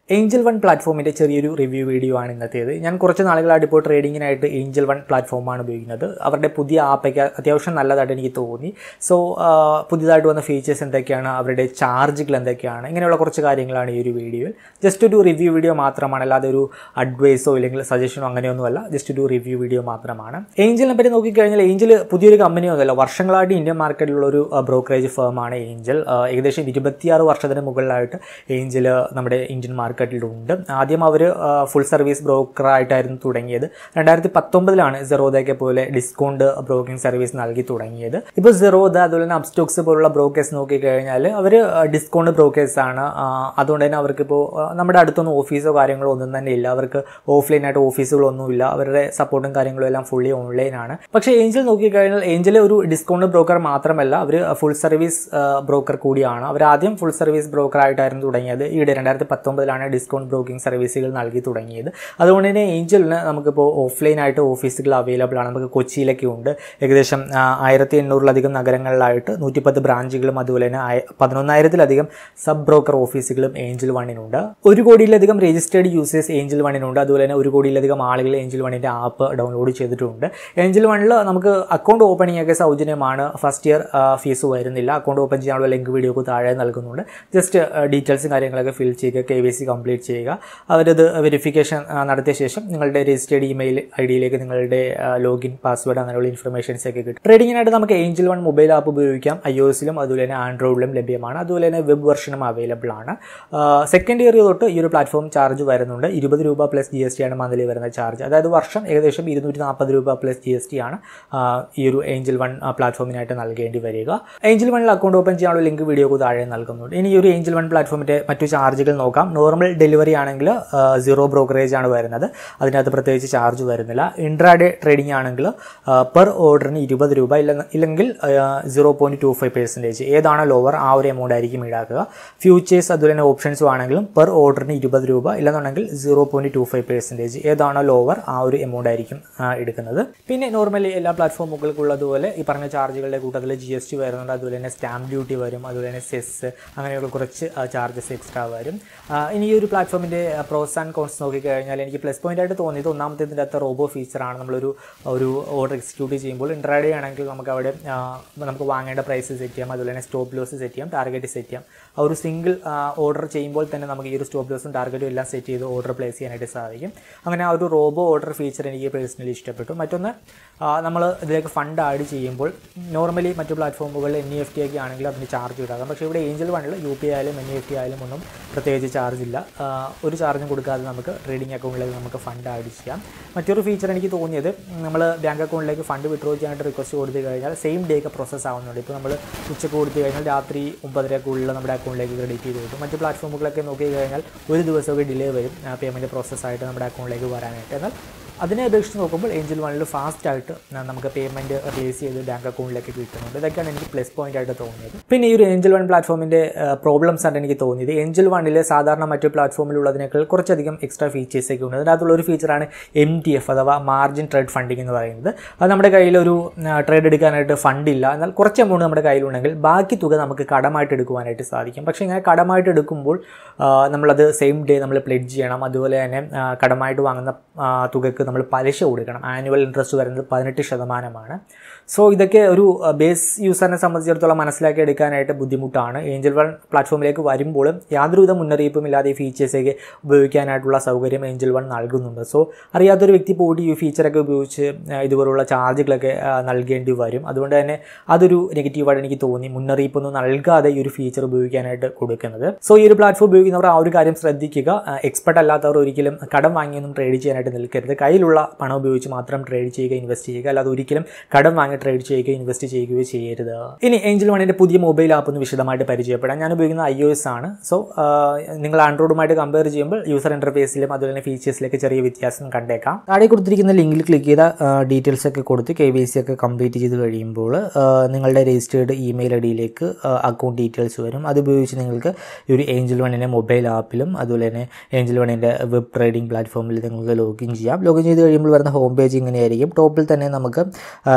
Angel one പ്ലാറ്റ്ഫോമിൻ്റെ ചെറിയൊരു review video ആണ് ഇന്നത്തേത് ഞാൻ കുറച്ച് നാളുകളായിട്ട് ഇപ്പോൾ ട്രേഡിങ്ങിനായിട്ട് ഏഞ്ചൽ വൺ പ്ലാറ്റ്ഫോമാണ് ഉപയോഗിക്കുന്നത് അവരുടെ പുതിയ ആപ്പൊക്കെ അത്യാവശ്യം നല്ലതായിട്ട് എനിക്ക് തോന്നി സോ പുതിയതായിട്ട് വന്ന ഫീച്ചേഴ്സ് എന്തൊക്കെയാണ് അവരുടെ ചാർജുകൾ എന്തൊക്കെയാണ് ഇങ്ങനെയുള്ള കുറച്ച് കാര്യങ്ങളാണ് ഈ ഒരു വീഡിയോയിൽ ജസ്റ്റ് ഒരു റിവ്യൂ വീഡിയോ മാത്രമാണ് അല്ലാതെ ഒരു അഡ്വൈസോ അല്ലെങ്കിൽ സജഷനോ അങ്ങനെയൊന്നുമല്ല ജസ്റ്റ് ഒരു റിവ്യൂ വീഡിയോ മാത്രമാണ് ഏഞ്ചലിനെ പറ്റി നോക്കിക്കഴിഞ്ഞാൽ ഏഞ്ചൽ പുതിയൊരു കമ്പനിയൊന്നുമല്ല വർഷങ്ങളായിട്ട് ഇന്ത്യൻ മാർക്കറ്റിലുള്ള ഒരു ബ്രോക്കറേജ് ഫേമാണ് ഏഞ്ചൽ ഏകദേശം ഇരുപത്തിയാറ് വർഷത്തിന് മുകളിലായിട്ട് ഏഞ്ചൽ നമ്മുടെ ഇന്ത്യൻ മാർക്കറ്റിലുണ്ട് ആദ്യം അവർ ഫുൾ സർവീസ് ബ്രോക്കറായിട്ടായിരുന്നു തുടങ്ങിയത് രണ്ടായിരത്തി പത്തൊമ്പതിലാണ് സെറോദയൊക്കെ പോലെ ഡിസ്കൗണ്ട് ബ്രോക്കിംഗ് സർവീസ് നൽകി തുടങ്ങിയത് ഇപ്പോൾ സെറോദ അതുപോലെ തന്നെ അപ്സ്റ്റോക്സ് പോലുള്ള ബ്രോക്കേഴ്സ് നോക്കിക്കഴിഞ്ഞാൽ അവർ ഡിസ്കൗണ്ട് ബ്രോക്കേഴ്സ് ആണ് അതുകൊണ്ട് തന്നെ അവർക്കിപ്പോൾ നമ്മുടെ അടുത്തൊന്നും ഓഫീസോ കാര്യങ്ങളോ ഒന്നും തന്നെ ഇല്ല അവർക്ക് ഓഫ്ലൈനായിട്ട് ഓഫീസുകളൊന്നുമില്ല അവരുടെ സപ്പോർട്ടും കാര്യങ്ങളും എല്ലാം ഫുള്ളി ഓൺലൈനാണ് പക്ഷേ ഏഞ്ചൽ നോക്കിക്കഴിഞ്ഞാൽ ഏഞ്ചൽ ഒരു ഡിസ്കൗണ്ട് ബ്രോക്കർ മാത്രമല്ല അവർ ഫുൾ സർവീസ് ബ്രോക്കർ കൂടിയാണ് അവർ ആദ്യം ഫുൾ സർവീസ് ബ്രോക്കറായിട്ടായിരുന്നു തുടങ്ങിയത് ഈയിടെ രണ്ടായിരത്തി പത്തൊമ്പതിലാണ് ഡിസ്കൗണ്ട് ബ്രോക്കിംഗ് സർവീസുകൾ നൽകി തുടങ്ങിയത് അതുകൊണ്ട് തന്നെ ഏഞ്ചലിന് നമുക്കിപ്പോൾ ഓഫ്ലൈനായിട്ട് ഓഫീസുകൾ അവൈലബിൾ ആണ് നമുക്ക് കൊച്ചിയിലൊക്കെ ഉണ്ട് ഏകദേശം ആയിരത്തി എണ്ണൂറിലധികം നഗരങ്ങളിലായിട്ട് നൂറ്റിപ്പത്ത് ബ്രാഞ്ചുകളും അതുപോലെ തന്നെ പതിനൊന്നായിരത്തിലധികം സബ് ബ്രോക്കർ ഓഫീസുകളും ഏഞ്ചൽ വണ്ണിനുണ്ട് ഒരു കോടിയിലധികം രജിസ്റ്റേർഡ് യൂസേഴ്സ് ഏഞ്ചൽ വണ്ണിനുണ്ട് അതുപോലെ തന്നെ ഒരു കോടിയിലധികം ആളുകൾ ഏഞ്ചൽ വണ്ണിൻ്റെ ആപ്പ് ഡൗൺലോഡ് ചെയ്തിട്ടുണ്ട് ഏഞ്ചൽ വണ്ണിൽ നമുക്ക് അക്കൗണ്ട് ഓപ്പണിംഗ് ഒക്കെ സൗജന്യമാണ് ഫസ്റ്റ് ഇയർ ഫീസ് വരുന്നില്ല അക്കൗണ്ട് ഓപ്പൺ ചെയ്യാനുള്ള ലിങ്ക് വീഡിയോക്ക് താഴെ നൽകുന്നുണ്ട് ജസ്റ്റ് ഡീറ്റെയിൽസും കാര്യങ്ങളൊക്കെ ഫിൽ ചെയ്യുക കെ വൈ സി കംപ്ലീറ്റ് ചെയ്യുക അവരത് വെരിഫിക്കേഷൻ നടത്തിയ ശേഷം നിങ്ങളുടെ രജിസ്റ്റേർഡ് ഇമെയിൽ ഐ ഡിയിലേക്ക് നിങ്ങളുടെ ലോഗിൻ പാസ്വേഡ് അങ്ങനെയുള്ള ഇൻഫർമേഷൻസ് ഒക്കെ കിട്ടും ട്രേഡിങ്ങിനായിട്ട് നമുക്ക് ഏഞ്ചൽ വൺ മൊബൈൽ ആപ്പ് ഉപയോഗിക്കാം ഐ ഒ എസിലും അതുപോലെ തന്നെ ആൻഡ്രോയിഡിലും ലഭ്യമാണ് അതുപോലെ തന്നെ വെബ് വെർഷനും അവൈലബിൾ ആണ് സെക്കൻഡ് ഇയർ തൊട്ട് ഈ ഒരു പ്ലാറ്റ്ഫോം ചാർജ് വരുന്നുണ്ട് ഇരുപത് രൂപ പ്ലസ് ജി എസ് ടി ആണ് മന്ത്ലി വരുന്ന ചാർജ് അതായത് വർഷം ഏകദേശം ഇരുന്നൂറ്റി നാൽപ്പത് രൂപ പ്ലസ് ജി എസ് ടി ആണ് ഈ ഒരു ഏഞ്ചൽ വൺ പ്ലാറ്റ്ഫോമിനായിട്ട് നൽകേണ്ടി വരിക ഏഞ്ചൽ വണ്ണിൽ അക്കൗണ്ട് ഓപ്പൺ ചെയ്യാനുള്ള ലിങ്ക് വീഡിയോക്ക് താഴെ നൽകുന്നുണ്ട് ഇനി ഈ ഒരു ഏഞ്ചൽ വൺ പ്ലാറ്റ്ഫോമിൻ്റെ മറ്റു ചാർജുകൾ നോക്കാം നോർമൽ ഡെലിവറി ആണെങ്കിൽ സീറോ ബ്രോക്കറേജ് ആണ് വരുന്നത് അതിനകത്ത് പ്രത്യേകിച്ച് ചാർജ് വരുന്നില്ല ഇൻട്രാഡേ ട്രേഡിംഗ് ആണെങ്കിൽ പെർ ഓർഡറിന് ഇരുപത് രൂപ ഇല്ല ഇല്ലെങ്കിൽ zero point two five percentage ഏതാണോ ലോവർ ആ ഒരു എമൗണ്ട് ആയിരിക്കും ഈടാക്കുക ഫ്യൂച്ചേഴ്സ് അതുപോലെ തന്നെ ഓപ്ഷൻസും ആണെങ്കിലും പെർ ഓർഡറിന് ഇരുപത് രൂപ ഇല്ലെന്നുണ്ടെങ്കിൽ zero point two five percentage ഏതാണോ ലോവർ ആ ഒരു എമൗണ്ട് ആയിരിക്കും എടുക്കുന്നത് പിന്നെ നോർമലി എല്ലാ പ്ലാറ്റ്ഫോമുകൾക്കുള്ളതുപോലെ ഈ പറഞ്ഞ ചാർജുകളുടെ കൂട്ടത്തിൽ ജി എസ് ടി വരുന്നുണ്ട് അതുപോലെ തന്നെ സ്റ്റാമ്പ് ഡ്യൂട്ടി വരും അതുപോലെ തന്നെ സെസ് അങ്ങനെയുള്ള കുറച്ച് ചാർജസ് എക്സ്ട്രാ വരും ഇനി ഈ ഒരു പ്ലാറ്റ്ഫോമിൻ്റെ പ്രോസ് ആൻഡ് കോൺസ് നോക്കിക്കഴിഞ്ഞാൽ എനിക്ക് പ്ലസ് പോയിന്റ് ആയിട്ട് തോന്നിയത് ഒന്നാമത്തേതിൻ്റെ അകത്ത് റോബോ ഫീച്ചറാണ് നമ്മളൊരു ഒരു ഓർഡർ എക്സിക്യൂട്ട് ചെയ്യുമ്പോൾ ഇൻട്രാഡേ ആണെങ്കിൽ നമുക്ക് അവിടെ നമുക്ക് വാങ്ങേണ്ട പ്രൈസ് സെറ്റ് ചെയ്യാം അതുപോലെ തന്നെ സ്റ്റോപ്പ് ലോസ് സെറ്റ് ചെയ്യാം ടാർഗറ്റ് സെറ്റ് ചെയ്യാം ആ ഒരു സിംഗിൾ ഓർഡർ ചെയ്യുമ്പോൾ തന്നെ നമുക്ക് ഈ ഒരു സ്റ്റോപ്പ് ലോസും ടാർഗറ്റും എല്ലാം സെറ്റ് ചെയ്ത് ഓർഡർ പ്ലേസ് ചെയ്യാനായിട്ട് സാധിക്കും അങ്ങനെ ആ ഒരു റോബോ ഓർഡർ ഫീച്ചർ എനിക്ക് പേഴ്സണലി ഇഷ്ടപ്പെട്ടു മറ്റൊന്ന് നമ്മൾ ഇതിലേക്ക് ഫണ്ട് ആഡ് ചെയ്യുമ്പോൾ നോർമലി മറ്റു പ്ലാറ്റ്ഫോമുകളിൽ എൻ ഇ എഫ് ടി ഒക്കെ ആണെങ്കിൽ അതിന് ചാർജ് ഈടാക്കാം പക്ഷേ ഇവിടെ ഏഞ്ചൽ വണ്ണിൽ യു പി ആയാലും എൻ ഇ എഫ് ടി ആയാലും ഒന്നും പ്രത്യേകിച്ച് ചാർജ് ഇല്ല ഒരു ചാർജും കൊടുക്കാതെ നമുക്ക് ട്രേഡിംഗ് അക്കൗണ്ടിലേക്ക് നമുക്ക് ഫണ്ട് ആഡ് ചെയ്യാം മറ്റൊരു ഫീച്ചർ എനിക്ക് തോന്നിയത് നമ്മൾ ബാങ്ക് അക്കൗണ്ടിലേക്ക് ഫണ്ട് വിഡ്രോ ചെയ്യാനായിട്ട് റിക്വസ്റ്റ് കൊടുത്തു കഴിഞ്ഞാൽ സെയിം ഡേക്ക് പ്രോസസ്സ് ആവുന്നുണ്ട് ഇപ്പോൾ നമ്മൾ ഉച്ചക്ക് കൊടുത്തു കഴിഞ്ഞാൽ രാത്രി ഒമ്പതരക്കുള്ളിൽ നമ്മുടെ അക്കൗണ്ടിലേക്ക് ക്രെഡിറ്റ് ചെയ്ത് കിട്ടും മറ്റ് പ്ലാറ്റ്ഫോമുകളൊക്കെ നോക്കി കഴിഞ്ഞാൽ ഒരു ദിവസമൊക്കെ ഡിലേ വരും പേയ്മെൻറ്റ് പ്രോസസ്സായിട്ട് നമ്മുടെ അക്കൗണ്ടിലേക്ക് വരാനായിട്ട് എന്നാൽ അതിനെ അപേക്ഷിച്ച് നോക്കുമ്പോൾ ഏഞ്ചൽ വണ്ണിൽ ഫാസ്റ്റ് ആയിട്ട് നമുക്ക് പേയ്മെൻറ്റ് റിലീസ് ചെയ്ത് ബാങ്ക് അക്കൗണ്ടിലേക്ക് കിട്ടുന്നുണ്ട് ഇതൊക്കെയാണ് എനിക്ക് പ്ലസ് പോയിന്റ് ആയിട്ട് തോന്നിയത് പിന്നെ ഈ ഒരു ഏഞ്ചൽ വൺ പ്ലാറ്റ്ഫോമിൻ്റെ പ്രോബ്ലംസ് ആണ് എനിക്ക് തോന്നിയത് ഏഞ്ചൽ വണ്ണിൽ സാധാരണ മറ്റു പ്ലാറ്റ്ഫോമിലുള്ളതിനേക്കാൾ കുറച്ചധികം എക്സ്ട്രാ ഫീച്ചേഴ്സ് ഒക്കെ ഉണ്ട് അതിനകത്തുള്ള ഒരു ഫീച്ചറാണ് എം ടി എഫ് അഥവാ മാർജിൻ ട്രേഡ് ഫണ്ടിങ് എന്ന് പറയുന്നത് അത് നമ്മുടെ കയ്യിൽ ഒരു ട്രേഡ് എടുക്കാനായിട്ട് ഫണ്ടില്ല എന്നാൽ കുറച്ച് എമൗണ്ട് നമ്മുടെ കയ്യിലുണ്ടെങ്കിൽ ബാക്കി തുക നമുക്ക് കടമായിട്ട് എടുക്കുവാനായിട്ട് സാധിക്കും പക്ഷേ ഇങ്ങനെ കടമായിട്ട് എടുക്കുമ്പോൾ നമ്മളത് സെയിം ഡേ നമ്മൾ പ്ലെഡ് ചെയ്യണം അതുപോലെ തന്നെ കടമായിട്ട് വാങ്ങുന്ന തുകയ്ക്ക് നമ്മൾ പലിശ കൊടുക്കണം ആനുവൽ ഇൻട്രസ്റ്റ് വരുന്നത് പതിനെട്ട് ശതമാനമാണ് സോ ഇതൊക്കെ ഒരു ബേസ് യൂസറിനെ സംബന്ധിച്ചിടത്തോളം മനസ്സിലാക്കി എടുക്കാനായിട്ട് ബുദ്ധിമുട്ടാണ് ഏഞ്ചൽ വൺ പ്ലാറ്റ്ഫോമിലേക്ക് വരുമ്പോഴും യാതൊരുവിധ മുന്നറിയിപ്പും ഇല്ലാതെ ഈ ഫീച്ചേഴ്സൊക്കെ ഉപയോഗിക്കാനായിട്ടുള്ള സൗകര്യം ഏഞ്ചൽ വൺ നൽകുന്നുണ്ട് സോ അറിയാത്തൊരു വ്യക്തി പോയിട്ട് ഈ ഫീച്ചറൊക്കെ ഉപയോഗിച്ച് ഇതുപോലുള്ള ചാർജുകളൊക്കെ നൽകേണ്ടി വരും അതുകൊണ്ട് തന്നെ അതൊരു നെഗറ്റീവായിട്ട് എനിക്ക് തോന്നി മുന്നറിയിപ്പൊന്നും നൽകാതെ ഈ ഒരു ഫീച്ചർ ഉപയോഗിക്കാനായിട്ട് കൊടുക്കുന്നത് സോ ഈ ഒരു പ്ലാറ്റ്ഫോം ഉപയോഗിക്കുന്നവർ ആ ഒരു കാര്യം ശ്രദ്ധിക്കുക എക്സ്പെർട്ട് അല്ലാത്തവർ ഒരിക്കലും കടം വാങ്ങിയൊന്നും ട്രേഡ് ചെയ്യാനായിട്ട് നിൽക്കരുത് കയ്യിലുള്ള പണം ഉപയോഗിച്ച് മാത്രം ട്രേഡ് ചെയ്യുക ഇൻവെസ്റ്റ് ചെയ്യുക അല്ലാതെ ഒരിക്കലും കടം വാങ്ങി ട്രേഡ് ചെയ്യുകയോ ഇൻവെസ്റ്റ് ചെയ്യുകയോ ചെയ്യരുത് ഇനി ഏഞ്ചൽ വണ്ണിൻ്റെ പുതിയ മൊബൈൽ ആപ്പ് ഒന്ന് വിശദമായിട്ട് പരിചയപ്പെടാം ഞാൻ ഉപയോഗിക്കുന്ന ഐ ഒ എസ് ആണ് സോ നിങ്ങൾ ആൻഡ്രോയിഡുമായിട്ട് കമ്പയർ ചെയ്യുമ്പോൾ യൂസർ ഇൻ്റർഫേസിലും അതുപോലെ തന്നെ ഫീച്ചേഴ്സിലേക്ക് ചെറിയ വ്യത്യാസം കണ്ടേക്കാം താഴെ കൊടുത്തിരിക്കുന്ന ലിങ്കിൽ ക്ലിക്ക് ചെയ്ത ഡീറ്റെയിൽസ് ഒക്കെ കൊടുത്ത് കെ വൈ സി ഒക്കെ കംപ്ലീറ്റ് ചെയ്ത് കഴിയുമ്പോൾ നിങ്ങളുടെ രജിസ്റ്റേർഡ് ഇമെയിൽ ഐ ഡിയിലേക്ക് അക്കൗണ്ട് ഡീറ്റെയിൽസ് വരും അത് ഉപയോഗിച്ച് നിങ്ങൾക്ക് ഈ ഒരു ഏഞ്ചൽ വണ്ണിൻ്റെ മൊബൈൽ ആപ്പിലും അതുപോലെ തന്നെ ഏഞ്ചൽ വണ്ണിൻ്റെ വെബ് ട്രേഡിംഗ് പ്ലാറ്റ്ഫോമിൽ നിങ്ങൾക്ക് ലോഗിൻ ചെയ്യാം ലോഗിൻ ചെയ്ത് കഴിയുമ്പോൾ വരുന്ന ഹോം പേജ് ഇങ്ങനെയായിരിക്കും ടോപ്പിൽ തന്നെ നമുക്ക് നിഫ്റ്റി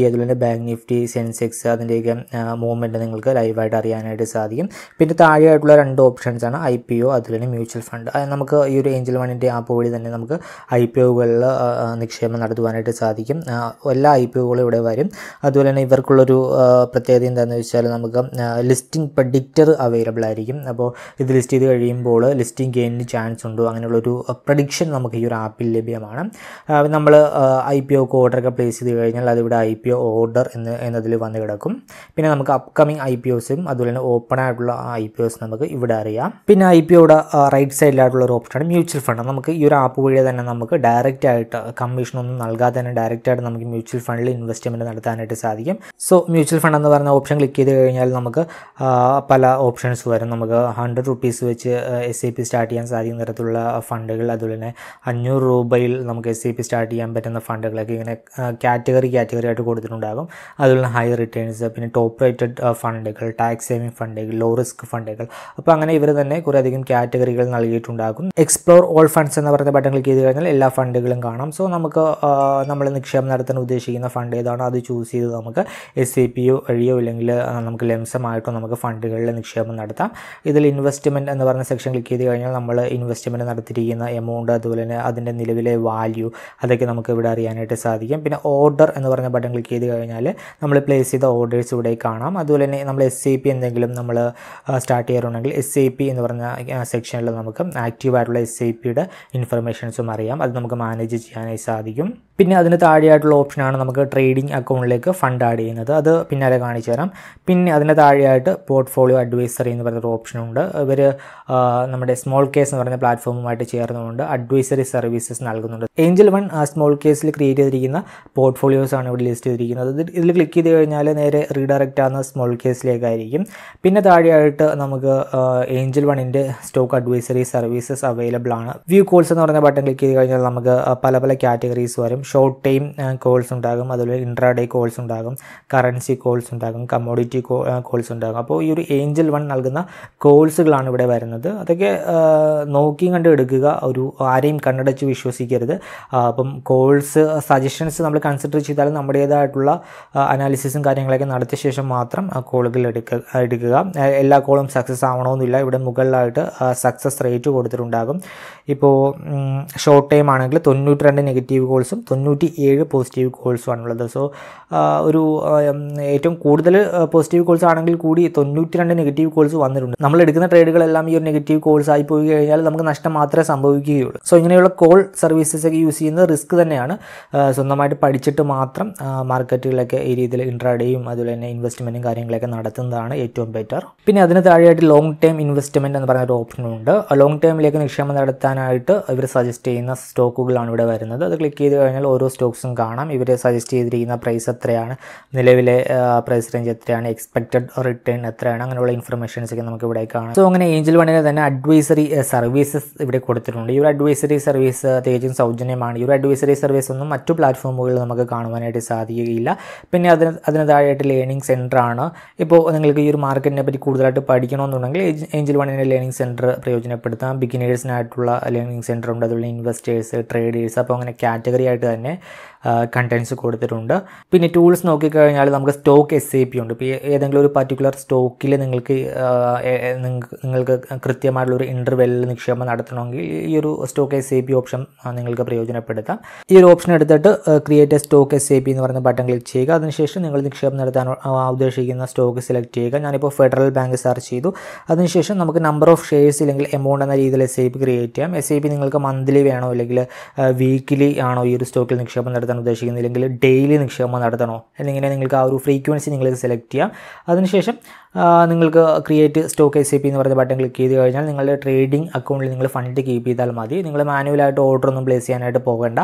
അതുപോലെ തന്നെ ബാങ്ക് നിഫ്റ്റി സെൻസെക്സ് അതിൻ്റെയൊക്കെ മൂവ്മെൻറ്റ് നിങ്ങൾക്ക് ലൈവായിട്ട് അറിയാനായിട്ട് സാധിക്കും പിന്നെ താഴെയായിട്ടുള്ള രണ്ട് ഓപ്ഷൻസ് ആണ് ഐ പി ഒ അതുപോലെ തന്നെ മ്യൂച്വൽ ഫണ്ട് അത് നമുക്ക് ഈ ഒരു ഏഞ്ചൽ വണ്ണിൻ്റെ ആപ്പ് വഴി തന്നെ നമുക്ക് ഐ പി ഒകളിൽ നിക്ഷേപം നടത്തുവാനായിട്ട് സാധിക്കും ആ, എല്ലാ ഐ പി ഒകളും ഇവിടെ വരും അതുപോലെ തന്നെ ഇവർക്കുള്ളൊരു ആ, പ്രത്യേകത എന്താണെന്ന് വെച്ചാൽ നമുക്ക് ലിസ്റ്റിംഗ് പ്രഡിക്റ്റർ അവൈലബിൾ ആയിരിക്കും അപ്പോൾ ഇത് ലിസ്റ്റ് ചെയ്ത് കഴിയുമ്പോൾ ലിസ്റ്റിംഗ് ഗെയിനിന് ചാൻസ് ഉണ്ടോ അങ്ങനെയുള്ളൊരു പ്രഡിക്ഷൻ നമുക്ക് ഈ ഒരു ആപ്പിൽ ലഭ്യമാണ് നമ്മൾ ഐ പി ഒക്ക് ഓർഡറൊക്കെ പ്ലേസ് ചെയ്ത് കഴിഞ്ഞാൽ അതിവിടെ ഐ പി ഒ ഓർഡർ എന്ന് എന്നതിൽ വന്ന് കിടക്കും പിന്നെ നമുക്ക് അപ്കമിങ് ഐ പി ഒസും അതുപോലെ തന്നെ ഓപ്പൺ ആയിട്ടുള്ള ഐ പി ഒസ് നമുക്ക് ഇവിടെ അറിയാം പിന്നെ ഐ പി ഒയുടെ റൈറ്റ് സൈഡിലായിട്ടുള്ള ഒരു ഓപ്ഷനാണ് മ്യൂച്വൽ ഫണ്ട് നമുക്ക് ഈ ഒരു ആപ്പ് വഴി തന്നെ നമുക്ക് ഡയറക്റ്റ് ആയിട്ട് കമ്മീഷനൊന്നും നൽകാതെ തന്നെ ഡയറക്റ്റ് ആയിട്ട് നമുക്ക് മ്യൂച്വൽ ഫണ്ടിൽ ഇൻവെസ്റ്റ്മെൻറ്റ് നടത്താനായിട്ട് സാധിക്കും സോ മ്യൂച്വൽ ഫണ്ട് എന്ന് പറയുന്ന ഓപ്ഷൻ ക്ലിക്ക് ചെയ്ത് കഴിഞ്ഞാൽ നമുക്ക് ആ, പല ഓപ്ഷൻസ് വരും നമുക്ക് ഹൺഡ്രഡ് റുപ്പീസ് വെച്ച് എസ് ഐ പി സ്റ്റാർട്ട് ചെയ്യാൻ സാധിക്കുന്ന തരത്തിലുള്ള ഫണ്ടുകൾ അതുപോലെ തന്നെ അഞ്ഞൂറ് രൂപയിൽ നമുക്ക് എസ് ഐ പി സ്റ്റാർട്ട് ചെയ്യാൻ പറ്റുന്ന ഫണ്ടുകളൊക്കെ ഇങ്ങനെ കാറ്റഗറി കാറ്റഗറി ആയിട്ട് കൊടുത്തിട്ടുണ്ടാകും അതുപോലെ തന്നെ ഹൈ റിട്ടേൺസ് പിന്നെ ടോപ്പ് റേറ്റഡ് ഫണ്ടുകൾ ടാക്സ് സേവിങ് ഫണ്ടുകൾ ലോ റിസ്ക് ഫണ്ടുകൾ അപ്പോൾ അങ്ങനെ ഇവർ തന്നെ കുറേ അധികം കാറ്റഗറികൾ നൽകിയിട്ടുണ്ടാകും എക്സ്പ്ലോർ ഓൾ ഫണ്ട്സ് എന്ന് പറയുന്ന ബട്ടൺ ക്ലിക്ക് ചെയ്ത് കഴിഞ്ഞാൽ എല്ലാ ഫണ്ടുകളും കാണാം സോ നമുക്ക് നമ്മൾ നിക്ഷേപം നടത്താൻ ഉദ്ദേശിക്കുന്ന ഫണ്ട് ഏതാണോ അത് ചൂസ് ചെയ്ത് നമുക്ക് എസ് ഐ പി ഒ വഴിയോ ഇല്ലെങ്കിൽ ആ, നമുക്ക് ലംസമായിട്ടോ നമുക്ക് ഫണ്ടുകളിൽ നിക്ഷേപം നടത്താം ഇതിൽ ഇൻവെസ്റ്റ്മെൻറ്റ് എന്ന് പറയുന്ന സെക്ഷൻ ക്ലിക്ക് ചെയ്ത് കഴിഞ്ഞാൽ നമ്മൾ ഇൻവെസ്റ്റ്മെൻറ്റ് നടത്തിയിരിക്കുന്ന എമൗണ്ട് അതുപോലെ തന്നെ അതിൻ്റെ നിലവിലെ വാല്യൂ അതൊക്കെ നമുക്ക് ഇവിടെ അറിയാനായിട്ട് സാധിക്കും പിന്നെ ഓർഡർ എന്ന് പറയുന്ന ബട്ടൺ ക്ലിക്ക് ചെയ്ത് കഴിഞ്ഞാൽ നമ്മൾ പ്ലേസ് ചെയ്ത ഓർഡേഴ്സ് ഇവിടെ കാണാം അതുപോലെ തന്നെ നമ്മൾ എസ് ഐ പി എന്തെങ്കിലും നമ്മൾ സ്റ്റാർട്ട് ചെയ്യാറുണ്ടെങ്കിൽ എസ് ഐ പി എന്ന് പറഞ്ഞ സെക്ഷനിൽ നമുക്ക് ആക്റ്റീവായിട്ടുള്ള എസ് ഐ പിയുടെ ഇൻഫർമേഷൻസും അറിയാം അത് നമുക്ക് മാനേജ് ചെയ്യാനായി സാധിക്കും പിന്നെ അതിന് താഴെയായിട്ടുള്ള ഓപ്ഷനാണ് നമുക്ക് ട്രേഡിംഗ് അക്കൗണ്ടിലേക്ക് ഫണ്ട് ആഡ് ചെയ്യുന്നത് അത് പിന്നാലെ കാണിച്ചു തരാം പിന്നെ അതിന് താഴെയായിട്ട് പോർട്ട്ഫോളിയോ അഡ്വൈസറി എന്ന് പറയുന്ന ഒരു ഓപ്ഷനുണ്ട് ഇവർ നമ്മുടെ സ്മോൾ കേസ് എന്ന് പറയുന്ന പ്ലാറ്റ്ഫോമുമായിട്ട് ചേർന്നുകൊണ്ട് അഡ്വൈസറി സർവീസസ് നൽകുന്നുണ്ട് ഏഞ്ചൽ വൺ സ്മോൾ കേസിൽ ക്രിയേറ്റ് ചെയ്തിരിക്കുന്ന പോർട്ട്ഫോളിയോസ് ആണ് ഇവിടെ ലിസ്റ്റ് ചെയ്തിരിക്കുന്നത് ഇത് ഇതിൽ ക്ലിക്ക് ചെയ്ത് കഴിഞ്ഞാൽ നേരെ റീഡയറക്റ്റ് ആകുന്ന സ്മോൾ കേസിലേക്കായിരിക്കും പിന്നെ താഴെയായിട്ട് നമുക്ക് ഏഞ്ചൽ വണ്ണിൻ്റെ സ്റ്റോക്ക് അഡ്വൈസറി സർവീസസ് അവൈലബിൾ ആണ് വ്യൂ കോൾസ് എന്ന് പറയുന്ന ബട്ടൺ ക്ലിക്ക് ചെയ്ത് കഴിഞ്ഞാൽ നമുക്ക് ആ, പല പല കാറ്റഗറീസ് വരും ഷോർട്ട് ടൈം കോൾസ് ഉണ്ടാകും അതുപോലെ ഇൻട്രാഡേ കോൾസ് ഉണ്ടാകും കറൻസി കോൾസ് ഉണ്ടാകും കമ്മോഡിറ്റി കോൾസ് ഉണ്ടാകും അപ്പോൾ ഈ ഒരു ഏഞ്ചൽ വൺ നൽകുന്ന കോൾസുകളാണ് ഇവിടെ വരുന്നത് അതൊക്കെ ആ, നോക്കിയും കണ്ട് എടുക്കുക ഒരു ആരെയും കണ്ണടച്ച് വിശ്വസിക്കരുത് ആ, അപ്പം കോൾസ് സജഷൻസ് നമ്മൾ കൺസിഡർ ചെയ്താൽ നമ്മുടേതായിട്ടുള്ള അനാലിസിസും കാര്യങ്ങളൊക്കെ നടത്തിയ ശേഷം മാത്രം ആ കോളുകൾ എടുക്കുക എടുക്കുക ആ, എല്ലാ കോളും സക്സസ് ആവണമെന്നില്ല ഇവിടെ മുകളിലായിട്ട് സക്സസ് റേറ്റ് കൊടുത്തിട്ടുണ്ടാകും ഇപ്പോൾ ഷോർട്ട് ടൈം ആണെങ്കിൽ തൊണ്ണൂറ്റി രണ്ട് നെഗറ്റീവ് കോൾസും തൊണ്ണൂറ്റി ഏഴ് പോസിറ്റീവ് കോൾസും ആണുള്ളത് സോ ഒരു ആ, ഉം, ഏറ്റവും കൂടുതൽ പോസിറ്റീവ് കോൾസ് ആണെങ്കിൽ കൂടി തൊണ്ണൂറ്റി രണ്ട് നെഗറ്റീവ് കോൾസ് വന്നിട്ടുണ്ട് നമ്മൾ എടുക്കുന്ന ട്രേഡുകളെല്ലാം ഈ ഒരു നെഗറ്റീവ് കോൾസ് ആയി പോയി കഴിഞ്ഞാൽ നമുക്ക് നഷ്ടം മാത്രമേ സംഭവിക്കുകയുള്ളൂ സോ ഇങ്ങനെയുള്ള കോൾ സർവീസസ് ഒക്കെ യൂസ് ചെയ്യുന്നത് റിസ്ക് തന്നെയാണ് ആ, സ്വന്തമായിട്ട് പഠിച്ചിട്ട് മാത്രം ആ, മാർക്കറ്റുകളിലൊക്കെ ഈ രീതിയിൽ ഇൻട്രാഡേയും അതുപോലെ തന്നെ ഇൻവെസ്റ്റ്മെൻറ്റും കാര്യങ്ങളൊക്കെ നടത്തുന്നതാണ് ഏറ്റവും ബെറ്റർ പിന്നെ അതിന് താഴെയായിട്ട് ലോങ് ടൈം ഇൻവെസ്റ്റ്മെൻറ്റ് എന്ന് പറയുന്ന ഒരു ഓപ്ഷനുണ്ട് ലോങ് ടൈമിലേക്ക് നിക്ഷേപം നടത്താനായിട്ട് ഇവർ സജസ്റ്റ് ചെയ്യുന്ന സ്റ്റോക്കുകളാണ് ഇവിടെ വരുന്നത് അത് ക്ലിക്ക് ചെയ്ത് കഴിഞ്ഞാൽ ഓരോ സ്റ്റോക്സും കാണാം ഇവർ സജസ്റ്റ് ചെയ്തിരിക്കുന്ന പ്രൈസ് എത്രയാണ് നിലവിലെ പ്രൈസ് റേഞ്ച് എത്രയാണ് എക്സ്പെക്റ്റഡ് റിട്ടേൺ എത്രയാണ് അങ്ങനെയുള്ള ഇൻഫർമേഷൻസ് ഒക്കെ നമുക്ക് ഇവിടെ കാണാം സോ അങ്ങനെ ഏഞ്ചൽ വണ്ണിന് തന്നെ അഡ്വൈസറി സർവീസസ് ഇവിടെ കൊടുത്തിട്ടുണ്ട് ഈ ഒരു അഡ്വൈസറി സർവീസ് തികച്ചും സൗജന്യമാണ് ഈ ഒരു അഡ്വൈസറി സർവീസ് ഒന്നും മറ്റു പ്ലാറ്റ്ഫോമുകളിൽ നമുക്ക് കാണുവാനായിട്ട് സാധിക്കുകയില്ല പിന്നെ അതിന് അതിന് താഴെയായിട്ട് ലേണിംഗ് സെൻറ്റർ ആണ് ഇപ്പോൾ നിങ്ങൾക്ക് ഈ ഒരു മാർക്കറ്റിനെ പറ്റി കൂടുതലായിട്ട് പഠിക്കണമെന്നുണ്ടെങ്കിൽ ഏഞ്ചൽ വണ്ണിൻ്റെ ലേണിംഗ് സെൻറ്റർ പ്രയോജനപ്പെടുത്താം ബിഗിനേഴ്സിനായിട്ടുള്ള ലേണിംഗ് സെൻറ്റർ ഉണ്ട് അതുപോലെ ഇൻവെസ്റ്റേഴ്സ് ട്രേഡേഴ്സ് അപ്പോൾ അങ്ങനെ കാറ്റഗറി ആയിട്ട് തന്നെ കണ്ടൻസ് കൊടുത്തിട്ടുണ്ട് പിന്നെ ടൂൾസ് നോക്കിക്കഴിഞ്ഞാൽ നമുക്ക് സ്റ്റോക്ക് എസ് ഐ പി ഉണ്ട് ഇപ്പോൾ ഏതെങ്കിലും ഒരു പർട്ടിക്കുലർ സ്റ്റോക്കിൽ നിങ്ങൾക്ക് ആ, എ- എ- നിങ്ങൾക്ക് നിങ്ങൾക്ക് കൃത്യമായിട്ടുള്ള ഒരു ഇൻ്റർവെല്ലിൽ നിക്ഷേപം നടത്തണമെങ്കിൽ ഈ ഒരു stock S I P option ആ, നിങ്ങൾക്ക് പ്രയോജനപ്പെടുത്താം ഈ ഒരു ഓപ്ഷൻ എടുത്തിട്ട് create a stock S I P എന്ന് പറയുന്ന ബട്ടൺ ക്ലിക്ക് ചെയ്യുക അതിനുശേഷം നിങ്ങൾ നിക്ഷേപം നടത്താൻ ആ, ഉദ്ദേശിക്കുന്ന സ്റ്റോക്ക് സെലക്ട് ചെയ്യുക ഞാനിപ്പോൾ ഫെഡറൽ ബാങ്ക് സെർച്ച് ചെയ്തു അതിനുശേഷം നമുക്ക് നമ്പർ ഓഫ് ഷെയർസ് ഇല്ലെങ്കിൽ എമൗണ്ട് എന്ന രീതിയിൽ എസ് ഐ പി ക്രിയേറ്റ് ചെയ്യാം എസ് ഐ പി നിങ്ങൾക്ക് മന്ത്ലി വേണോ അല്ലെങ്കിൽ വീക്കിലി ആണോ ഈ ഒരു സ്റ്റോക്കിൽ നിക്ഷേപം നടത്താൻ ഉദ്ദേശിക്കുന്നത് ഇല്ലെങ്കിൽ ഡെയിലി നിക്ഷേപം നടത്തണോ എന്നിങ്ങനെ നിങ്ങൾക്ക് ആ ഒരു ഫ്രീക്വൻസി നിങ്ങൾ സെലക്ട് ചെയ്യാം അതിനുശേഷം ആ, നിങ്ങൾക്ക് create stock S I P എന്ന് പറയുന്ന ബട്ടൺ ക്ലിക്ക് ചെയ്ത് കഴിഞ്ഞാൽ നിങ്ങളുടെ ട്രേഡിംഗ് അക്കൗണ്ടിൽ നിങ്ങൾ ഫണ്ട് കീപ്പ് ചെയ്താൽ മതി നിങ്ങൾ മാനുവലായിട്ട് ഓർഡർ ഒന്നും പ്ലേസ് ചെയ്യാനായിട്ട് പോകേണ്ട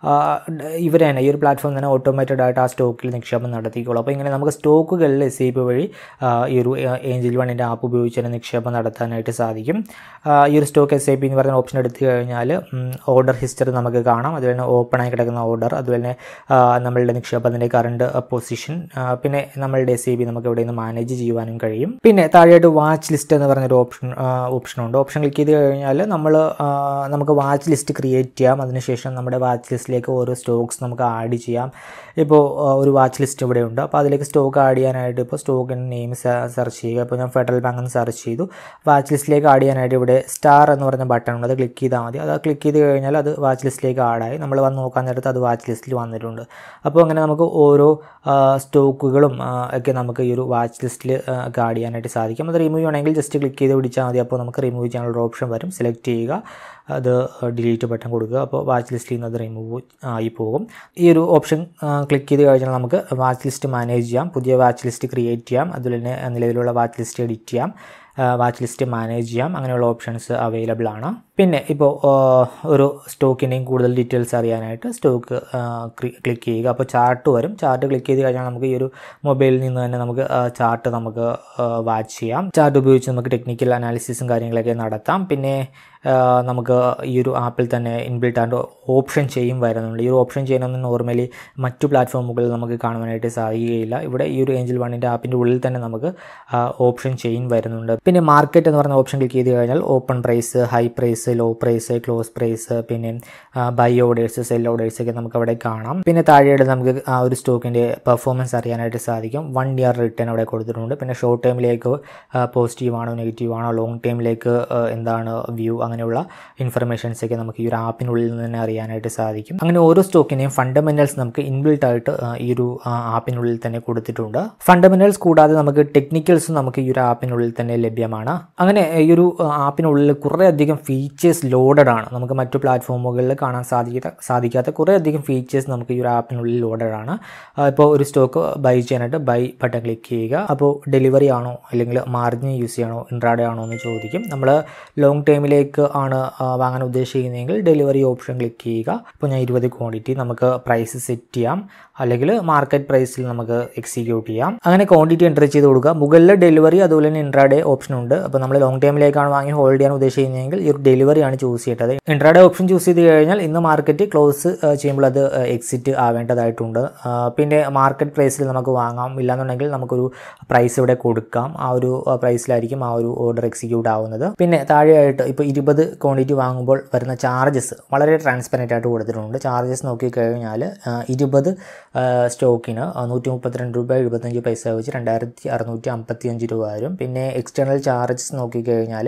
ഇവർ തന്നെ ഈ ഒരു പ്ലാറ്റ്ഫോം തന്നെ ഓട്ടോമാറ്റഡ് ആയിട്ട് ആ സ്റ്റോക്കിൽ നിക്ഷേപം നടത്തിക്കോളും അപ്പോൾ ഇങ്ങനെ നമുക്ക് സ്റ്റോക്കുകളിൽ എസ് ഐ പി വഴി ആ, ഈ ഒരു ഏഞ്ചൽ വണ്ണിൻ്റെ ആപ്പ് ഉപയോഗിച്ച് തന്നെ നിക്ഷേപം നടത്താനായിട്ട് സാധിക്കും ആ, ഈ ഒരു സ്റ്റോക്ക് എസ് ഐ പി എന്ന് പറയുന്ന ഓപ്ഷൻ എടുത്തു കഴിഞ്ഞാൽ ഓർഡർ ഹിസ്റ്ററി നമുക്ക് കാണാം അതുപോലെ തന്നെ ഓപ്പൺ ആയി കിടക്കുന്ന ഓർഡർ അതുപോലെ അതുപോലെ തന്നെ ആ, നമ്മളുടെ നിക്ഷേപത്തിൻ്റെ കറണ്ട് പൊസിഷൻ പിന്നെ നമ്മളുടെ എസ് ബി നമുക്ക് ഇവിടെ നിന്ന് മാനേജ് ചെയ്യുവാനും കഴിയും പിന്നെ താഴെയായിട്ട് വാച്ച് ലിസ്റ്റ് എന്ന് പറഞ്ഞൊരു ഓപ്ഷൻ ഓപ്ഷൻ ഉണ്ട് ഓപ്ഷൻ ക്ലിക്ക് ചെയ്ത് കഴിഞ്ഞാൽ നമ്മൾ നമുക്ക് വാച്ച് ലിസ്റ്റ് ക്രിയേറ്റ് ചെയ്യാം അതിനുശേഷം നമ്മുടെ വാച്ച് ലിസ്റ്റിലേക്ക് ഓരോ സ്റ്റോക്സ് നമുക്ക് ആഡ് ചെയ്യാം ഇപ്പോൾ ആ, ഒരു വാച്ച് ലിസ്റ്റ് ഇവിടെ ഉണ്ട് അപ്പോൾ അതിലേക്ക് സ്റ്റോക്ക് ആഡ് ചെയ്യാനായിട്ട് ഇപ്പോൾ സ്റ്റോക്കിൻ്റെ നെയിം സെർച്ച് ചെയ്യുക ഇപ്പോൾ ഞാൻ ഫെഡറൽ ബാങ്ക് എന്ന് സെർച്ച് ചെയ്തു വാച്ച് ലിസ്റ്റിലേക്ക് ആഡ് ചെയ്യാനായിട്ട് ഇവിടെ സ്റ്റാർ എന്ന് പറഞ്ഞ ബട്ടൺ ഉണ്ട് അത് ക്ലിക്ക് ചെയ്താൽ മതി അത് ക്ലിക്ക് ചെയ്ത് കഴിഞ്ഞാൽ അത് വാച്ച് ലിസ്റ്റിലേക്ക് ആഡായി നമ്മൾ വന്ന് നോക്കാൻ നേരത്ത് അത് വാച്ച് ലിസ്റ്റിൽ വന്നിട്ടുണ്ട് അപ്പോൾ അങ്ങനെ നമുക്ക് ഓരോ ആ, സ്റ്റോക്കുകളും ആ, ഒക്കെ നമുക്ക് ഈ ഒരു വാച്ച് ലിസ്റ്റിൽ ഒക്കെ ആഡ് ചെയ്യാനായിട്ട് സാധിക്കും അത് റിമൂവ് ചെയ്യണമെങ്കിൽ ജസ്റ്റ് ക്ലിക്ക് ചെയ്ത് പിടിച്ചാൽ മതി അപ്പോൾ നമുക്ക് റിമൂവ് ചെയ്യാനുള്ള ഓപ്ഷൻ വരും സെലക്ട് ചെയ്യുക അത് ഡിലീറ്റ് ബട്ടൺ കൊടുക്കുക അപ്പോൾ വാച്ച് ലിസ്റ്റിൽ നിന്ന് അത് റിമൂവ് ആയി പോകും ഈ ഒരു ഓപ്ഷൻ ക്ലിക്ക് ചെയ്ത് കഴിഞ്ഞാൽ നമുക്ക് വാച്ച് ലിസ്റ്റ് മാനേജ് ചെയ്യാം പുതിയ വാച്ച് ലിസ്റ്റ് ക്രിയേറ്റ് ചെയ്യാം അതുപോലെ തന്നെ നിലവിലുള്ള വാച്ച് ലിസ്റ്റ് എഡിറ്റ് ചെയ്യാം വാച്ച് ലിസ്റ്റ് മാനേജ് ചെയ്യാം അങ്ങനെയുള്ള ഓപ്ഷൻസ് അവൈലബിൾ ആണ് പിന്നെ ഇപ്പോൾ ഒരു സ്റ്റോക്കിൻ്റെയും കൂടുതൽ ഡീറ്റെയിൽസ് അറിയാനായിട്ട് സ്റ്റോക്ക് ക്ലിക്ക് ചെയ്യുക അപ്പോൾ ചാർട്ട് വരും ചാർട്ട് ക്ലിക്ക് ചെയ്ത് കഴിഞ്ഞാൽ നമുക്ക് ഈ ഒരു മൊബൈലിൽ നിന്ന് തന്നെ നമുക്ക് ചാർട്ട് നമുക്ക് വാച്ച് ചെയ്യാം ചാർട്ട് ഉപയോഗിച്ച് നമുക്ക് ടെക്നിക്കൽ അനാലിസിസും കാര്യങ്ങളൊക്കെ നടത്താം പിന്നെ ആ, നമുക്ക് ഈ ഒരു ആപ്പിൽ തന്നെ ഇൻബിൽട്ട് ആയിട്ട് ഓപ്ഷൻ ചെയ്യും വരുന്നുണ്ട് ഈ ഒരു ഓപ്ഷൻ ചെയ്യണമെന്ന് നോർമലി മറ്റു പ്ലാറ്റ്ഫോമുകളിൽ നമുക്ക് കാണുവാനായിട്ട് സാധിക്കുകയില്ല ഇവിടെ ഈ ഒരു ഏഞ്ചൽ വണ്ണിൻ്റെ ആപ്പിൻ്റെ ഉള്ളിൽ തന്നെ നമുക്ക് ഓപ്ഷൻ ചെയിൻ വരുന്നുണ്ട് പിന്നെ മാർക്കറ്റ് എന്ന് പറഞ്ഞ ഓപ്ഷൻ ക്ലിക്ക് ചെയ്ത് കഴിഞ്ഞാൽ open price high price low price close price പിന്നെ ബൈ ഓർഡേഴ്സ് സെൽ ഓർഡേഴ്സ് ഒക്കെ നമുക്ക് അവിടെ കാണാം പിന്നെ താഴെയായിട്ട് നമുക്ക് ആ ഒരു സ്റ്റോക്കിൻ്റെ പെർഫോമൻസ് അറിയാനായിട്ട് സാധിക്കും വൺ ഇയർ റിട്ടേൺ അവിടെ കൊടുത്തിട്ടുണ്ട് പിന്നെ ഷോർട്ട് ടൈമിലേക്ക് പോസിറ്റീവ് ആണോ നെഗറ്റീവ് ആണോ ലോങ് ടൈമിലേക്ക് എന്താണ് വ്യൂ അങ്ങനെയുള്ള ഇൻഫർമേഷൻസ് ഒക്കെ നമുക്ക് ഈ ഒരു ആപ്പിനുള്ളിൽ നിന്ന് തന്നെ അറിയാനായിട്ട് സാധിക്കും അങ്ങനെ ഓരോ സ്റ്റോക്കിനെയും ഫണ്ടമെന്റൽസ് നമുക്ക് ഇൻബിൽട്ട് ആയിട്ട് ആ, ഈ ഒരു ആ, ആപ്പിനുള്ളിൽ തന്നെ കൊടുത്തിട്ടുണ്ട് ഫണ്ടമെന്റൽസ് കൂടാതെ നമുക്ക് ടെക്നിക്കൽസും നമുക്ക് ഈ ഒരു ആപ്പിനുള്ളിൽ തന്നെ ലഭ്യമാണ് അങ്ങനെ ഈ ഒരു ആ, ആപ്പിനുള്ളിൽ കുറേ അധികം ഫീച്ചേഴ്സ് ലോഡഡ് ആണ് നമുക്ക് മറ്റു പ്ലാറ്റ്ഫോമുകളിൽ കാണാൻ സാധിക്കാത്ത സാധിക്കാത്ത കുറേ അധികം ഫീച്ചേഴ്സ് നമുക്ക് ഈ ഒരു ആപ്പിനുള്ളിൽ ലോഡഡ് ആണ് ആ, ഇപ്പോൾ ഒരു സ്റ്റോക്ക് ബൈ ചെയ്യാനായിട്ട് ബൈ ബട്ടൺ ക്ലിക്ക് ചെയ്യുക അപ്പോൾ ഡെലിവറി ആണോ അല്ലെങ്കിൽ മാർജിൻ യൂസ് ചെയ്യണോ ഇൻട്രാഡേ ആണോ എന്ന് ചോദിക്കും നമ്മൾ ലോങ് ടൈമിലേക്ക് ആണ് ആ, വാങ്ങാൻ ഉദ്ദേശിക്കുന്നതെങ്കിൽ ഡെലിവറി ഓപ്ഷൻ ക്ലിക്ക് ചെയ്യുക ഇപ്പോൾ ഞാൻ ഇരുപത് ക്വാണ്ടിറ്റി നമുക്ക് പ്രൈസ് സെറ്റ് ചെയ്യാം അല്ലെങ്കിൽ മാർക്കറ്റ് പ്രൈസിൽ നമുക്ക് എക്സിക്യൂട്ട് ചെയ്യാം അങ്ങനെ ക്വാണ്ടിറ്റി എൻ്റർ ചെയ്ത് കൊടുക്കുക മുകളിൽ ഡെലിവറി അതുപോലെ തന്നെ ഇൻട്രാഡേ ഓപ്ഷൻ ഉണ്ട് അപ്പോൾ നമ്മൾ ലോങ് ടൈമിലേക്കാണ് വാങ്ങി ഹോൾഡ് ചെയ്യാൻ ഉദ്ദേശിക്കുന്നതെങ്കിൽ ഈ ഒരു ഡെലിവറിയാണ് ചൂസ് ചെയ്യേണ്ടത് ഇൻട്രാഡേ ഓപ്ഷൻ ചൂസ് ചെയ്ത് കഴിഞ്ഞാൽ ഇന്ന് മാർക്കറ്റ് ക്ലോസ് ചെയ്യുമ്പോൾ അത് എക്സിറ്റ് ആവേണ്ടതായിട്ടുണ്ട് ആ, പിന്നെ മാർക്കറ്റ് പ്രൈസിൽ നമുക്ക് വാങ്ങാം ഇല്ലാന്നുണ്ടെങ്കിൽ നമുക്കൊരു പ്രൈസ് ഇവിടെ കൊടുക്കാം ആ ഒരു പ്രൈസിലായിരിക്കും ആ ഒരു ഓർഡർ എക്സിക്യൂട്ട് ആവുന്നത് പിന്നെ താഴെയായിട്ട് ഇപ്പോൾ ഇരുപത് ക്വാണ്ടിറ്റി വാങ്ങുമ്പോൾ വരുന്ന ചാർജസ് വളരെ ട്രാൻസ്പെറൻ്റ് ആയിട്ട് കൊടുത്തിട്ടുണ്ട് ചാർജസ് നോക്കിക്കഴിഞ്ഞാൽ ഇരുപത് സ്റ്റോക്കിന് നൂറ്റി മുപ്പത്തിരണ്ട് രൂപ എഴുപത്തഞ്ച് പൈസ വെച്ച് രണ്ടായിരത്തി അറുന്നൂറ്റി അമ്പത്തി അഞ്ച് രൂപ വരും പിന്നെ എക്സ്റ്റേണൽ ചാർജസ് നോക്കിക്കഴിഞ്ഞാൽ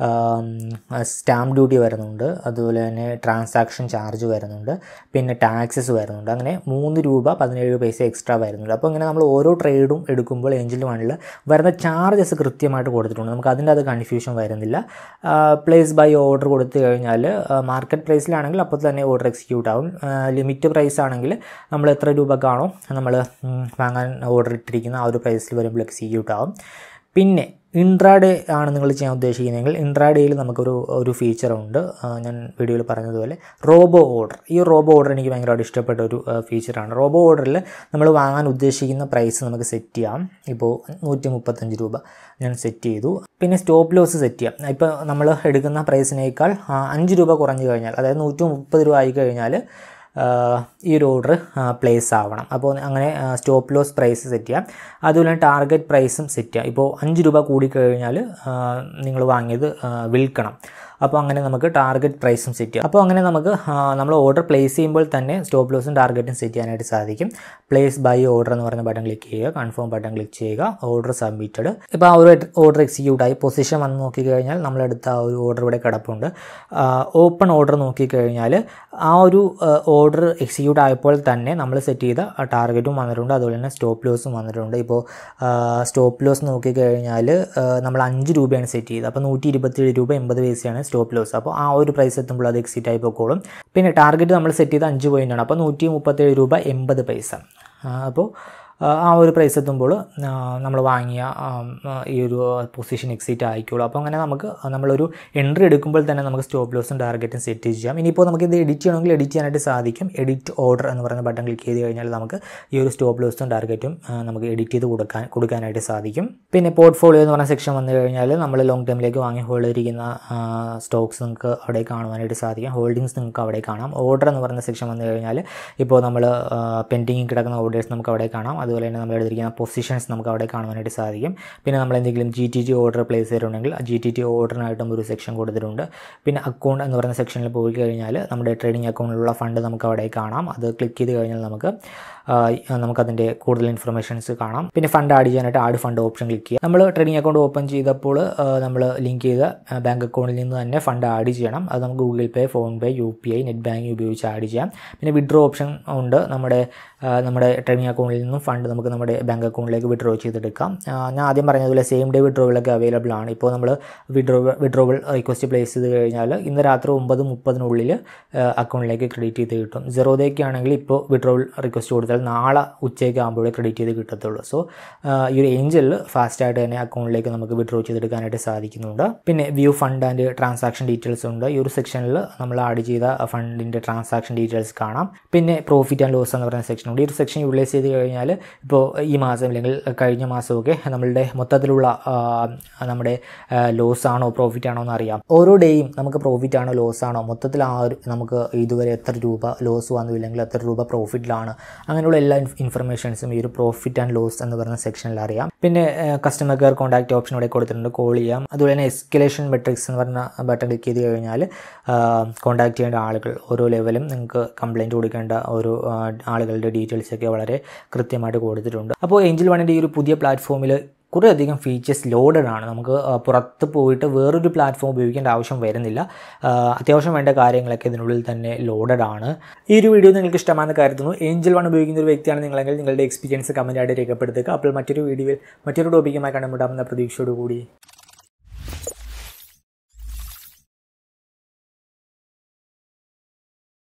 സ്റ്റാമ്പ് ഡ്യൂട്ടി വരുന്നുണ്ട് അതുപോലെ തന്നെ ട്രാൻസാക്ഷൻ ചാർജ് വരുന്നുണ്ട് പിന്നെ ടാക്സസ് വരുന്നുണ്ട് അങ്ങനെ മൂന്ന് രൂപ പതിനേഴ് പൈസ എക്സ്ട്രാ വരുന്നുണ്ട് അപ്പോൾ ഇങ്ങനെ നമ്മൾ ഓരോ ട്രേഡും എടുക്കുമ്പോൾ ഏഞ്ചൽ വണ്ണിൽ വരുന്ന ചാർജസ് കൃത്യമായിട്ട് കൊടുത്തിട്ടുണ്ട് നമുക്ക് അതിൻ്റെ അത് കൺഫ്യൂഷൻ വരുന്നില്ല പ്ലേസ് ബൈ ഓർഡർ കൊടുത്തു കഴിഞ്ഞാൽ മാർക്കറ്റ് പ്രൈസിലാണെങ്കിൽ അപ്പോൾ തന്നെ ഓർഡർ എക്സിക്യൂട്ട് ആവും ലിമിറ്റ് പ്രൈസ് ആണെങ്കിൽ നമ്മൾ എത്ര രൂപക്കാണോ നമ്മൾ വാങ്ങാൻ ഓർഡർ ഇട്ടിരിക്കുന്ന ആ ഒരു പ്രൈസിൽ വരുമ്പോൾ എക്സിക്യൂട്ട് ആവും പിന്നെ ഇൻട്രാഡേ ആണ് നിങ്ങൾ ചെയ്യാൻ ഉദ്ദേശിക്കുന്നതെങ്കിൽ ഇൻട്രാഡേയിൽ നമുക്കൊരു ഒരു ഫീച്ചറുണ്ട് ഞാൻ വീഡിയോയിൽ പറഞ്ഞതുപോലെ റോബോ ഓർഡർ ഈ റോബോ ഓർഡർ എനിക്ക് ഭയങ്കരമായിട്ട് ഇഷ്ടപ്പെട്ട ഒരു ഫീച്ചറാണ് റോബോ ഓർഡറിൽ നമ്മൾ വാങ്ങാൻ ഉദ്ദേശിക്കുന്ന പ്രൈസ് നമുക്ക് സെറ്റ് ചെയ്യാം ഇപ്പോൾ നൂറ്റി മുപ്പത്തഞ്ച് രൂപ ഞാൻ സെറ്റ് ചെയ്തു പിന്നെ സ്റ്റോപ്പ് ലോസ് സെറ്റ് ചെയ്യാം ഇപ്പോൾ നമ്മൾ എടുക്കുന്ന പ്രൈസിനേക്കാൾ ആ, അഞ്ച് രൂപ കുറഞ്ഞു കഴിഞ്ഞാൽ അതായത് നൂറ്റി മുപ്പത് രൂപ ആയി കഴിഞ്ഞാൽ ആഹ് ഈ ഒരു ഓർഡർ പ്ലേസ് ആവണം അപ്പോൾ അങ്ങനെ സ്റ്റോപ്പ് ലോസ് പ്രൈസ് സെറ്റ് ചെയ്യാം അതുപോലെ തന്നെ ടാർഗറ്റ് പ്രൈസും സെറ്റ് ചെയ്യാം ഇപ്പോൾ അഞ്ച് രൂപ കൂടിക്കഴിഞ്ഞാൽ നിങ്ങൾ വാങ്ങിയത് ആഹ് വിൽക്കണം അപ്പോൾ അങ്ങനെ നമുക്ക് ടാർഗറ്റ് പ്രൈസും സെറ്റ് ചെയ്യാം അപ്പോൾ അങ്ങനെ നമുക്ക് നമ്മൾ ഓർഡർ പ്ലേസ് ചെയ്യുമ്പോൾ തന്നെ സ്റ്റോപ്പ് ലോസും ടാർഗറ്റും സെറ്റ് ചെയ്യാനായിട്ട് സാധിക്കും പ്ലേസ് ബൈ ഓർഡർ എന്ന് പറയുന്ന ബട്ടൺ ക്ലിക്ക് ചെയ്യുക കൺഫേം ബട്ടൺ ക്ലിക്ക് ചെയ്യുക ഓർഡർ സബ്മിറ്റഡ് ഇപ്പോൾ ആ ഒരു ഓർഡർ എക്സിക്യൂട്ട് ആയി പൊസിഷൻ വന്ന് നോക്കിക്കഴിഞ്ഞാൽ നമ്മളെടുത്ത ആ ഒരു ഓർഡർ ഇവിടെ കിടപ്പുണ്ട് ഓപ്പൺ ഓർഡർ നോക്കിക്കഴിഞ്ഞാൽ ആ ഒരു ഓർഡർ എക്സിക്യൂട്ട് ആയപ്പോൾ തന്നെ നമ്മൾ സെറ്റ് ചെയ്ത ടാർഗറ്റും വന്നിട്ടുണ്ട് അതുപോലെ തന്നെ സ്റ്റോപ്പ് ലോസും വന്നിട്ടുണ്ട് ഇപ്പോൾ സ്റ്റോപ്പ് ലോസ് നോക്കിക്കഴിഞ്ഞാൽ നമ്മൾ അഞ്ച് രൂപയാണ് സെറ്റ് ചെയ്തത് അപ്പോൾ നൂറ്റി ഇരുപത്തിയേഴ് രൂപ എൺപത് പൈസയാണ് സ്റ്റോപ്പ് ലോസ് അപ്പോൾ ആ ഒരു പ്രൈസ് എത്തുമ്പോൾ അത് എക്സിറ്റ് ആയി പോയിക്കോളും പിന്നെ ടാർഗറ്റ് നമ്മൾ സെറ്റ് ചെയ്ത് അഞ്ച് പോയിൻ്റാണ് അപ്പോൾ നൂറ്റി മുപ്പത്തേഴ് രൂപ എൺപത് പൈസ ആ, അപ്പോൾ ആ ഒരു പ്രൈസ് എത്തുമ്പോൾ നമ്മൾ വാങ്ങിയ ഈ ഒരു പൊസിഷൻ എക്സിറ്റ് ആയിക്കോളൂ അപ്പോൾ അങ്ങനെ നമുക്ക് നമ്മളൊരു എൻട്രി എടുക്കുമ്പോൾ തന്നെ നമുക്ക് സ്റ്റോപ്പ് ലോസും ടാർഗറ്റും സെറ്റ് ചെയ്യാം ഇനിയിപ്പോൾ നമുക്ക് ഇത് എഡിറ്റ് ചെയ്യണമെങ്കിൽ എഡിറ്റ് ചെയ്യാനായിട്ട് സാധിക്കും എഡിറ്റ് ഓർഡർ എന്ന് പറയുന്ന ബട്ടൺ ക്ലിക്ക് ചെയ്ത് കഴിഞ്ഞാൽ നമുക്ക് ഈ ഒരു സ്റ്റോപ്പ് ലോസും ടാർഗറ്റും നമുക്ക് എഡിറ്റ് ചെയ്ത് കൊടുക്കാൻ കൊടുക്കാനായിട്ട് സാധിക്കും പിന്നെ പോർട്ട്ഫോളിയോ എന്ന് പറഞ്ഞ സെക്ഷൻ വന്നു കഴിഞ്ഞാൽ നമ്മൾ ലോങ് ടൈമിലേക്ക് വാങ്ങി ഹോൾഡ് ചെയ്തിരിക്കുന്ന സ്റ്റോക്സ് നിങ്ങൾക്ക് അവിടെ കാണുവാനായിട്ട് സാധിക്കും ഹോൾഡിങ്സ് നിങ്ങൾക്ക് അവിടെ കാണാം ഓർഡർ എന്ന് പറയുന്ന സെക്ഷൻ വന്നു കഴിഞ്ഞാൽ ഇപ്പോൾ നമ്മൾ പെൻഡിങ്ങിൽ കിടക്കുന്ന ഓർഡേഴ്സ് നമുക്ക് അവിടെ കാണാം അതുപോലെ തന്നെ നമ്മൾ എടുത്തിരിക്കുന്ന പൊസിഷൻസ് നമുക്ക് അവിടെ കാണുവാനായിട്ട് സാധിക്കും പിന്നെ നമ്മൾ എന്തെങ്കിലും G T T order place ചെയ്തിട്ടുണ്ടെങ്കിൽ ആ ജി ടി ടി ഓർഡറിനായിട്ടും ഒരു സെക്ഷൻ കൊടുത്തിട്ടുണ്ട് പിന്നെ അക്കൗണ്ട് എന്ന് പറയുന്ന സെക്ഷനിൽ പോയി കഴിഞ്ഞാൽ നമ്മുടെ ട്രേഡിംഗ് അക്കൗണ്ടിലുള്ള ഫണ്ട് നമുക്ക് അവിടെ കാണാം അത് ക്ലിക്ക് ചെയ്ത് കഴിഞ്ഞാൽ നമുക്ക് നമുക്കതിൻ്റെ കൂടുതൽ ഇൻഫർമേഷൻസ് കാണാം പിന്നെ ഫണ്ട് ആഡ് ചെയ്യാനായിട്ട് ആഡ് ഫണ്ട് ഓപ്ഷൻ ക്ലിക്ക് ചെയ്യുക നമ്മൾ ട്രേഡിംഗ് അക്കൗണ്ട് ഓപ്പൺ ചെയ്തപ്പോൾ നമ്മൾ ലിങ്ക് ചെയ്ത ബാങ്ക് അക്കൗണ്ടിൽ നിന്ന് തന്നെ ഫണ്ട് ആഡ് ചെയ്യണം അത് നമുക്ക് Google Pay PhonePe U P I net banking ഉപയോഗിച്ച് ആഡ് ചെയ്യാം പിന്നെ വിഡ്രോ ഓപ്ഷൻ ഉണ്ട് നമ്മുടെ നമ്മുടെ ട്രേഡിംഗ് അക്കൗണ്ടിൽ നിന്നും ഫണ്ട് നമുക്ക് നമ്മുടെ ബാങ്ക് അക്കൗണ്ടിലേക്ക് വിഡ്രോ ചെയ്തെടുക്കാം ഞാൻ ആദ്യം പറഞ്ഞതുപോലെ സെയിം ഡേ വിഡ്രോവലൊക്കെ അവൈലബിൾ ആണ് ഇപ്പോൾ നമ്മൾ വിഡ്രോ വിഡ്രോവൽ റിക്വസ്റ്റ് പ്ലേസ് ചെയ്ത് കഴിഞ്ഞാൽ ഇന്ന് രാത്രി ഒമ്പത് മുപ്പതിനുള്ളിൽ അക്കൗണ്ടിലേക്ക് ക്രെഡിറ്റ് ചെയ്ത് കിട്ടും സീറോതേക്ക് ആണെങ്കിൽ ഇപ്പോൾ വിഡ്രോവൽ റിക്വസ്റ്റ് കൊടുത്താൽ നാളെ ഉച്ചയ്ക്ക് ആകുമ്പോഴേ ക്രെഡിറ്റ് ചെയ്ത് കിട്ടത്തുള്ളൂ സോ ഈ ഒരു ഏഞ്ചലിൽ ഫാസ്റ്റായിട്ട് തന്നെ അക്കൗണ്ടിലേക്ക് നമുക്ക് വിഡ്രോ ചെയ്തെടുക്കാനായിട്ട് സാധിക്കുന്നുണ്ട് പിന്നെ view fund and transaction details ഉണ്ട് ഈ ഒരു സെക്ഷനിൽ നമ്മൾ ആഡ് ചെയ്ത ഫണ്ടിൻ്റെ ട്രാൻസാക്ഷൻ ഡീറ്റെയിൽസ് കാണാം പിന്നെ പ്രോഫിറ്റ് ആൻഡ് ലോസ് എന്ന് പറയുന്ന സെക്ഷൻ ഉണ്ട് ഈ ഒരു സെക്ഷൻ യൂട്ടിലൈസ് ചെയ്ത് കഴിഞ്ഞാൽ ഇപ്പോൾ ഈ മാസം അല്ലെങ്കിൽ കഴിഞ്ഞ മാസമൊക്കെ നമ്മളുടെ മൊത്തത്തിലുള്ള നമ്മുടെ ലോസ് ആണോ പ്രോഫിറ്റ് ആണോ എന്ന് അറിയാം ഓരോ ഡേയും നമുക്ക് പ്രോഫിറ്റ് ആണോ ലോസ് ആണോ മൊത്തത്തിൽ ആ ഒരു നമുക്ക് ഇതുവരെ എത്ര രൂപ ലോസ് വന്നു ഇല്ലെങ്കിൽ എത്ര രൂപ പ്രോഫിറ്റിലാണ് അങ്ങനെയുള്ള എല്ലാ ഇൻഫർമേഷൻസും ഈ ഒരു പ്രോഫിറ്റ് ആൻഡ് ലോസ് എന്ന് പറയുന്ന സെക്ഷനിൽ അറിയാം പിന്നെ കസ്റ്റമർ കെയർ കോൺടാക്ട് ഓപ്ഷൻ ഇവിടെ കൊടുത്തിട്ടുണ്ട് കോൾ ചെയ്യാം അതുപോലെ തന്നെ എസ്കലേഷൻ മെട്രിക്സ് എന്ന് പറഞ്ഞ ബട്ടൺ ക്ലിക്ക് ചെയ്ത് കഴിഞ്ഞാൽ കോൺടാക്ട് ചെയ്യേണ്ട ആളുകൾ ഓരോ ലെവലും നിങ്ങൾക്ക് കംപ്ലയിൻറ്റ് കൊടുക്കേണ്ട ഓരോ ആളുകളുടെ ഡീറ്റെയിൽസ് ഒക്കെ വളരെ കൃത്യമായിട്ട് കൊടുത്തിട്ടുണ്ട് അപ്പോൾ ഏഞ്ചൽ വണ്ണിൻ്റെ ഈ ഒരു പുതിയ പ്ലാറ്റ്ഫോമിൽ കുറേയധികം ഫീച്ചേഴ്സ് ലോഡഡ് ആണ് നമുക്ക് പുറത്ത് പോയിട്ട് വേറൊരു പ്ലാറ്റ്ഫോം ഉപയോഗിക്കേണ്ട ആവശ്യം വരുന്നില്ല അത്യാവശ്യം വേണ്ട കാര്യങ്ങളൊക്കെ ഇതിനുള്ളിൽ തന്നെ ലോഡഡ് ആണ് ഈ ഒരു വീഡിയോ നിങ്ങൾക്ക് ഇഷ്ടമാണെന്ന് കരുതുന്നു ഏഞ്ചൽ വൺ ഉപയോഗിക്കുന്ന ഒരു വ്യക്തിയാണ് നിങ്ങളെങ്കിൽ നിങ്ങളുടെ എക്സ്പീരിയൻസ് കമൻറ്റായിട്ട് രേഖപ്പെടുത്തുക അപ്പോൾ മറ്റൊരു വീഡിയോയിൽ മറ്റൊരു ടോപ്പിക്കുമായി കണ്ടുമുട്ടാമെന്ന പ്രതീക്ഷയോടുകൂടി